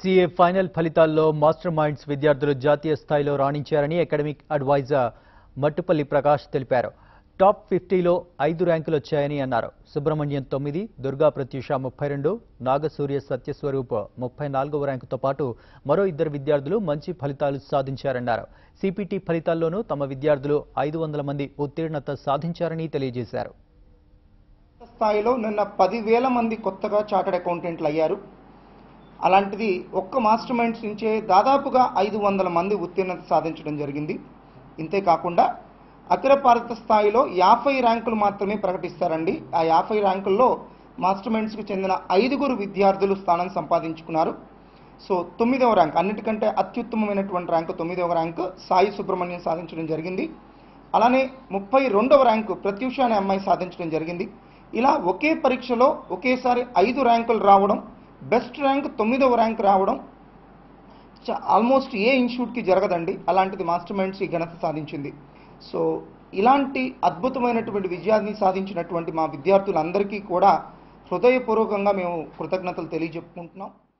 CA final ఫలితాల్లో master minds విద్యార్థులు జాతీయ స్థాయిలో రాణించారని అకాడమిక్ అడ్వైజర్ మట్టుపల్లి ప్రకాష్ తెలిపారు టాప్ ఫిఫ్టీలో ఐదు ర్యాంకులు వచ్చాయని అన్నారు సుబ్రహ్మణ్యం తొమ్మిది దుర్గా ప్రత్యూష ముప్పై రెండు నాగసూర్య సత్యస్వరూప్ ముప్పై నాలుగవ ర్యాంకుతో పాటు మరో ఇద్దరు విద్యార్థులు మంచి ఫలితాలు సాధించారన్నారు సిపిటి ఫలితాల్లోనూ తమ విద్యార్థులు ఐదు వందల మంది ఉత్తీర్ణత సాధించారని తెలియజేశారు స్థాయిలో నిన్న పదివేల మంది కొత్తగా చార్టెడ్ అకౌంటెంట్లు అయ్యారు అలాంటిది ఒక్క మాస్టర్ మైండ్స్ నుంచే దాదాపుగా ఐదు వందల మంది ఉత్తీర్ణత సాధించడం జరిగింది ఇంతేకాకుండా అఖిల భారత స్థాయిలో యాభై ర్యాంకులు మాత్రమే ప్రకటిస్తారండి ఆ యాభై ర్యాంకుల్లో మాస్టర్ మైండ్స్కి చెందిన ఐదుగురు విద్యార్థులు స్థానం సంపాదించుకున్నారు సో తొమ్మిదవ ర్యాంక్ అన్నిటికంటే అత్యుత్తమమైనటువంటి ర్యాంకు తొమ్మిదవ ర్యాంకు సాయి సుబ్రహ్మణ్యం సాధించడం జరిగింది అలానే ముప్పై రెండవ ర్యాంకు ప్రత్యూష అనే అమ్మాయి సాధించడం జరిగింది ఇలా ఒకే పరీక్షలో ఒకేసారి ఐదు ర్యాంకులు రావడం బెస్ట్ ర్యాంక్ తొమ్మిదవ ర్యాంక్ రావడం చ- ఆల్మోస్ట్ ఏ ఇన్స్టిట్యూట్కి జరగదండి అలాంటిది మాస్టర్ మైండ్స్ ఈ ఘనత సాధించింది సో ఇలాంటి అద్భుతమైనటువంటి విజయాన్ని సాధించినటువంటి మా విద్యార్థులందరికీ కూడా హృదయపూర్వకంగా మేము కృతజ్ఞతలు తెలియజెప్పుకుంటున్నాం